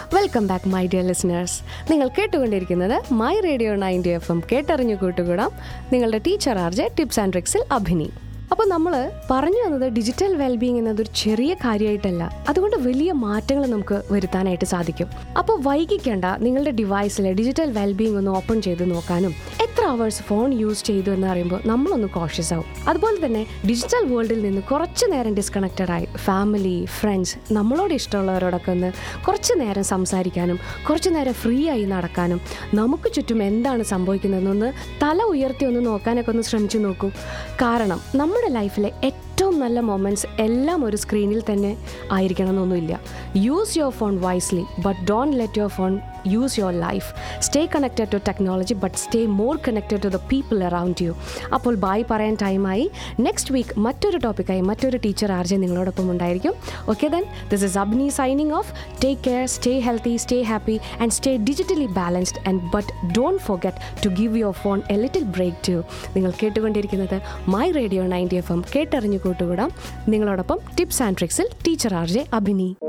welcome back my dear listeners നിങ്ങൾ കേട്ടുകൊണ്ടിരിക്കുന്നത് my radio ninety F M കേട്ടറിഞ്ഞു കൂട്ടുകൂടാം നിങ്ങളുടെ ടീച്ചർ ആർജെ ടിപ്സ് ആൻഡ് ട്രിക്സിൽ അഭിനി അപ്പോൾ നമ്മൾ പറഞ്ഞു വന്നത് ഡിജിറ്റൽ വെൽബീങ് എന്നതൊരു ചെറിയ കാര്യമായിട്ടല്ല അതുകൊണ്ട് വലിയ മാറ്റങ്ങൾ നമുക്ക് വരുത്താനായിട്ട് സാധിക്കും അപ്പോൾ വൈകിക്കേണ്ട നിങ്ങളുടെ ഡിവൈസിൽ ഡിജിറ്റൽ വെൽബീങ് ഒന്ന് ഓപ്പൺ ചെയ്ത് നോക്കാനും എത്ര അവേഴ്സ് ഫോൺ യൂസ് ചെയ്തു എന്ന് അറിയുമ്പോൾ നമ്മളൊന്ന് കോഷ്യസ് ആവും അതുപോലെ തന്നെ ഡിജിറ്റൽ വേൾഡിൽ നിന്ന് കുറച്ച് നേരം ഡിസ്കണക്റ്റഡ് ആയി ഫാമിലി ഫ്രണ്ട്സ് നമ്മളോട് ഇഷ്ടമുള്ളവരോടൊക്കെ ഒന്ന് കുറച്ച് നേരം സംസാരിക്കാനും കുറച്ച് നേരം ഫ്രീ ആയി നടക്കാനും നമുക്ക് ചുറ്റും എന്താണ് സംഭവിക്കുന്നതെന്നൊന്ന് തല ഉയർത്തി ഒന്ന് നോക്കാനൊക്കെ ഒന്ന് ശ്രമിച്ചു നോക്കൂ കാരണം നമ്മുടെ ലൈഫിലെ ഏറ്റവും നല്ല മൊമെൻറ്റ്സ് എല്ലാം ഒരു സ്ക്രീനിൽ തന്നെ ആയിരിക്കണം എന്നൊന്നുമില്ല use your phone wisely but don't let your phone use your life stay connected to technology but stay more connected to the people around you അപ്പോൾ ബായ് പറയാൻ ടൈമായി നെക്സ്റ്റ് വീക്ക് മറ്റൊരു ടോപ്പിക്കായി മറ്റൊരു ടീച്ചർ ആർജെ നിങ്ങളോടൊപ്പം ഉണ്ടായിരിക്കും okay then this is Abni signing off take care stay healthy stay happy and stay digitally balanced and but don't forget to give your phone a little break to നിങ്ങൾ കേട്ടുകൊണ്ടിരിക്കുന്നത് my radio ninety F M കേട്ടറിഞ്ഞു കൂട്ടുകൂടാം നിങ്ങളോടൊപ്പം tips and ട്രിക്സിൽ teacher RJ Abhini